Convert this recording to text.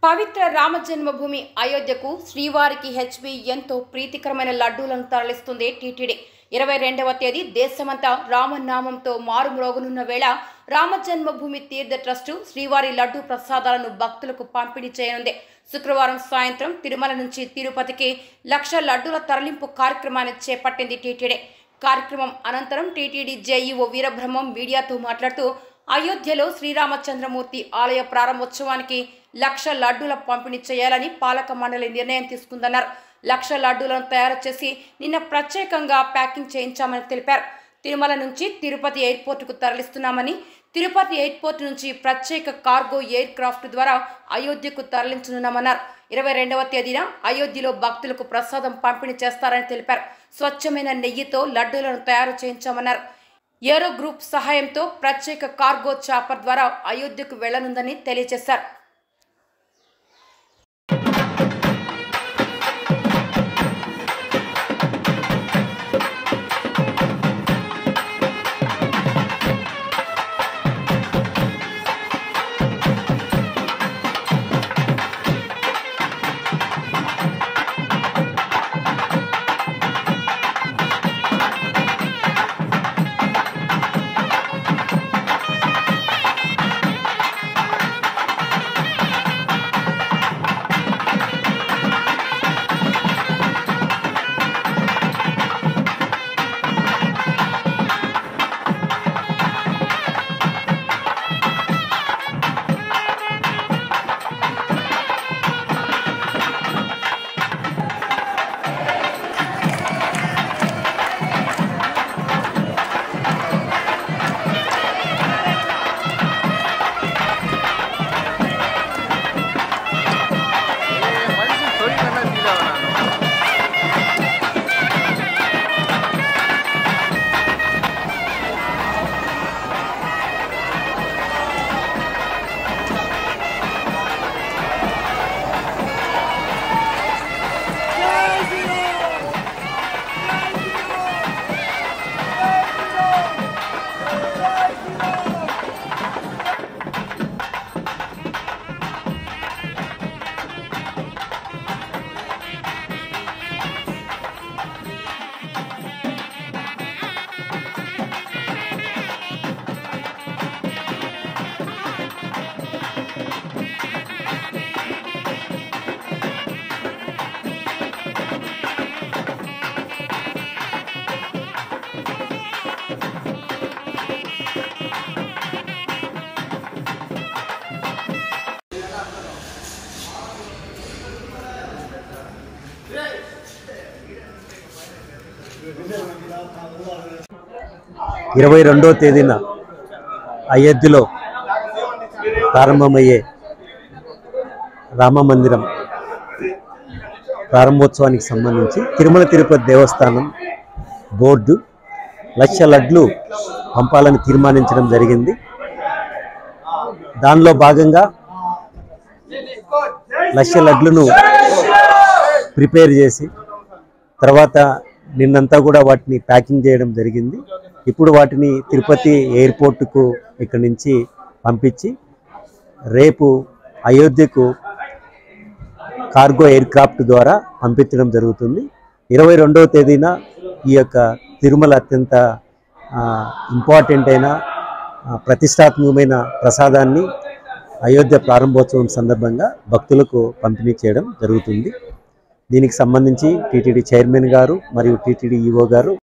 పవిత్ర రామ జన్మభూమి అయోధ్యకు శ్రీవారికి హెచ్బి ఎంతో ప్రీతికరమైన లడ్డూలను తరలిస్తుంది టీటీడీ ఇరవై రెండవ తేదీ దేశమంతా రామనామంతో మారుమ్రోగనున్న వేళ రామ జన్మభూమి తీర్థ ట్రస్టు శ్రీవారి లడ్డూ ప్రసాదాలను భక్తులకు పంపిణీ చేయనుంది శుక్రవారం సాయంత్రం తిరుమల నుంచి తిరుపతికి లక్ష లడ్డూల తరలింపు కార్యక్రమాన్ని చేపట్టింది టీటీడీ కార్యక్రమం అనంతరం టీటీడీ జేఈఓ వీరబ్రహ్మం మీడియాతో మాట్లాడుతూ అయోధ్యలో శ్రీరామచంద్రమూర్తి ఆలయ ప్రారంభోత్సవానికి లక్ష లడ్డూల పంపిణీ చేయాలని పాలక మండలి నిర్ణయం తీసుకుందన్నారు లక్ష లడ్డూలను తయారు చేసి నిన్న ప్రత్యేకంగా ప్యాకింగ్ చేయించామని తెలిపారు తిరుమల నుంచి తిరుపతి ఎయిర్పోర్టుకు తరలిస్తున్నామని తిరుపతి ఎయిర్పోర్ట్ నుంచి ప్రత్యేక కార్గో ఎయిర్ క్రాఫ్ట్ ద్వారా అయోధ్యకు తరలించనున్నామన్నారు ఇరవై రెండవ తేదీన అయోధ్యలో భక్తులకు ప్రసాదం పంపిణీ చేస్తారని తెలిపారు స్వచ్ఛమైన నెయ్యితో లడ్డూలను తయారు చేయించామన్నారు ఏరో గ్రూప్ సహాయంతో ప్రత్యేక కార్గో చాపర్ ద్వారా అయోధ్యకు వెళ్లనుందని తెలియజేశారు மனுஷன் தொழில் நல்லா ஃபீல் ஆகணும் ఇరవై రెండో తేదీన అయోధ్యలో ప్రారంభమయ్యే రామ మందిరం ప్రారంభోత్సవానికి సంబంధించి తిరుమల తిరుపతి దేవస్థానం బోర్డు లక్ష లడ్లు పంపాలని తీర్మానించడం జరిగింది దానిలో భాగంగా లక్ష లడ్లను ప్రిపేర్ చేసి తర్వాత నిన్నంతా కూడా వాటిని ప్యాకింగ్ చేయడం జరిగింది ఇప్పుడు వాటిని తిరుపతి ఎయిర్పోర్టుకు ఇక్కడి నుంచి పంపించి రేపు అయోధ్యకు కార్గో ఎయిర్ క్రాఫ్ట్ ద్వారా పంపించడం జరుగుతుంది ఇరవై రెండవ తేదీన ఈ యొక్క తిరుమల అత్యంత ఇంపార్టెంట్ అయిన ఆ, ప్రతిష్టాత్మకమైన ప్రసాదాన్ని అయోధ్య ప్రారంభోత్సవం సందర్భంగా భక్తులకు పంపిణీ చేయడం జరుగుతుంది దీనికి సంబంధించి టీటీడీ చైర్మన్ గారు మరియు టీటీడీ ఈఓ గారు